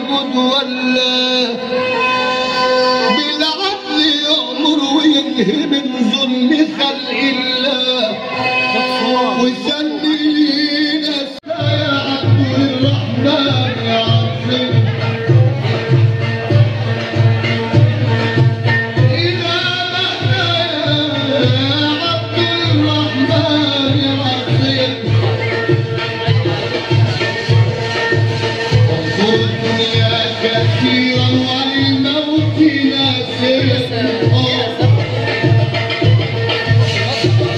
يعبد ولا بالعدل يأمر وينهي من ظلم خلق الله وسلينا يا عبد الرحمن يا عبد إذا مهنا يا عبد الرحمن يا عبد الدنيا كثيرا والموت ناسيا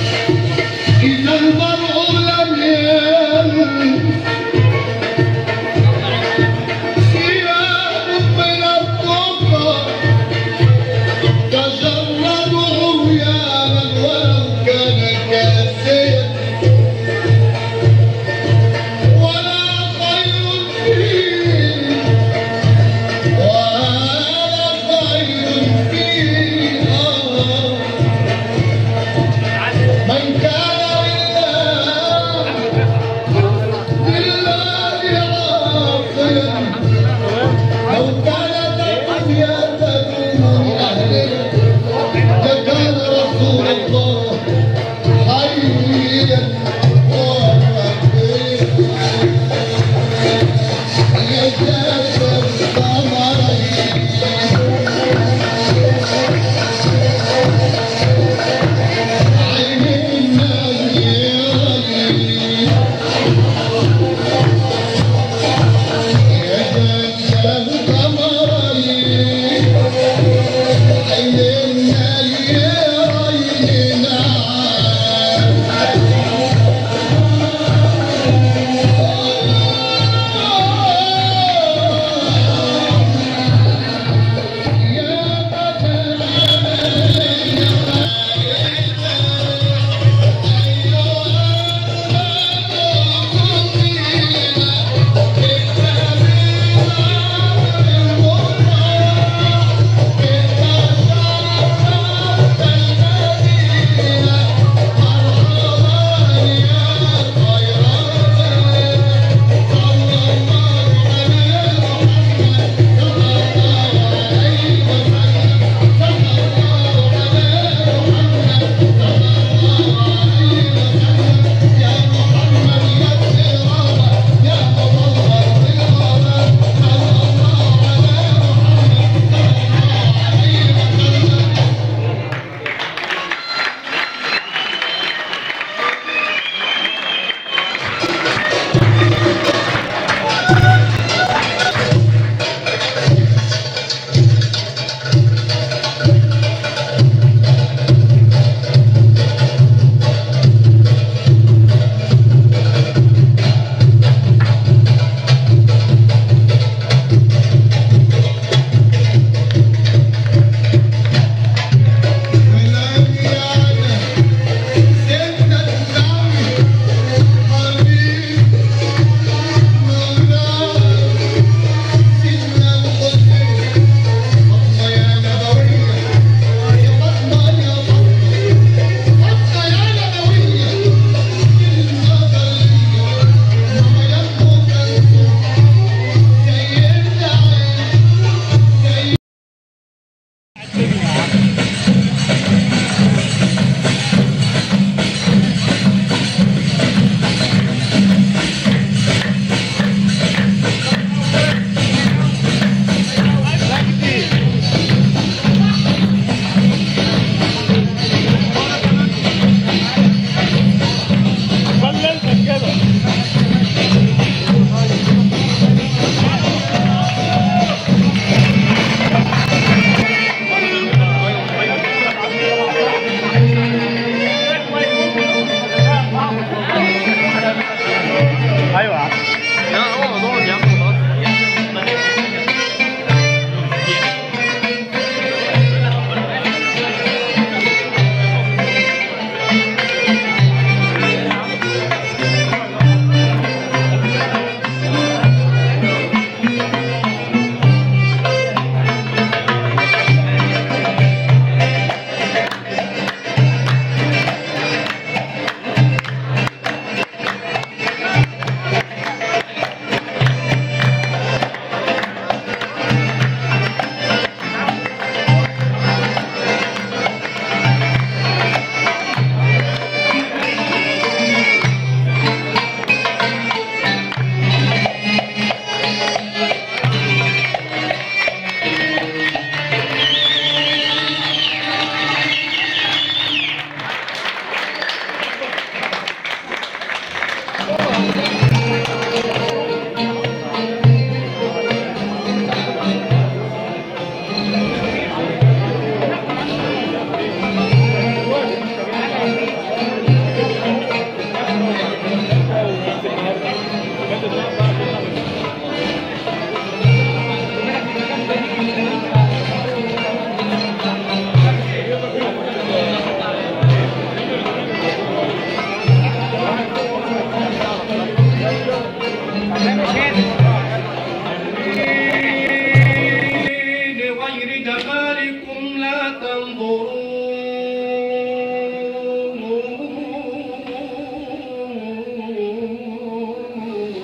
تنظرون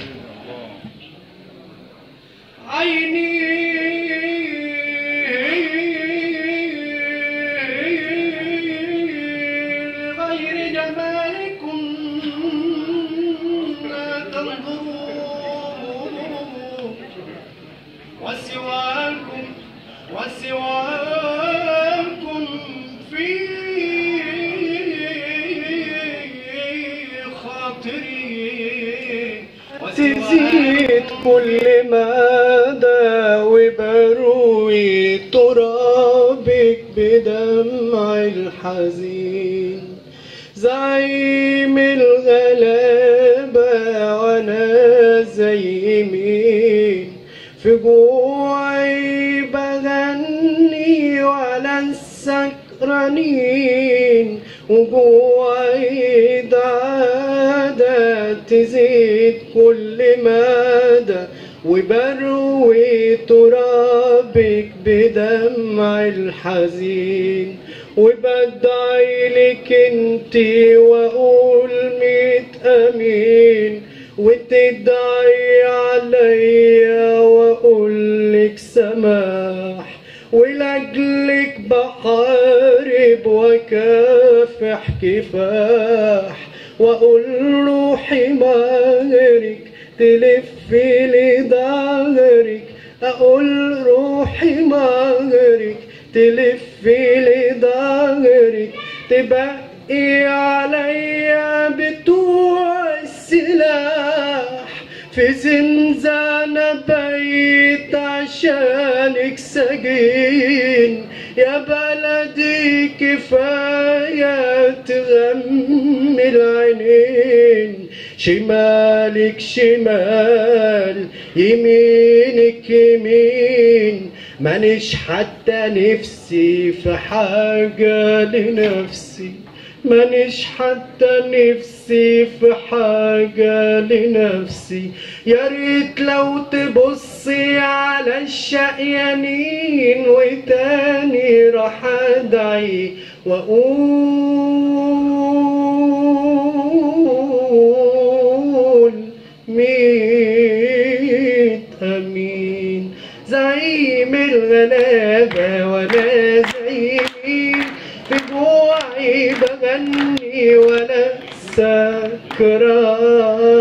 عيني غير جمالكم لا تنظرون وسواكم وسواكم في خاطري تزيد كل مدى وبروي ترابك بدمع الحزين زعيم الغلابة وانا زي مين في جوعي بغني ولا السكرانين وجوعي دعادة تزيد كل مدى وبروي ترابك بدمع الحزين وبدعي لك انتي واقول ميت امين وتدعي عليا واقول لك سماح ولاجلك بحارب وكافح كفاح واقول روحي مغرك تلفي لي ظهرك اقول روحي مغرك تلفي لي ظهرك تبقي عليا بتوع السلاح في زنزانة بيت عشانك سجين يا بلدي كفاية تغمي العينين شمالك شمال يمينك يمين مانيش حتى نفسي في حاجة لنفسي مانيش حتى نفسي في حاجة لنفسي يا ريت لو تبصي على الشقيانين وتاني راح ادعي واقول ميت امين زعيم الغلابة وانا زي مين في جوعي بغني ولا سكران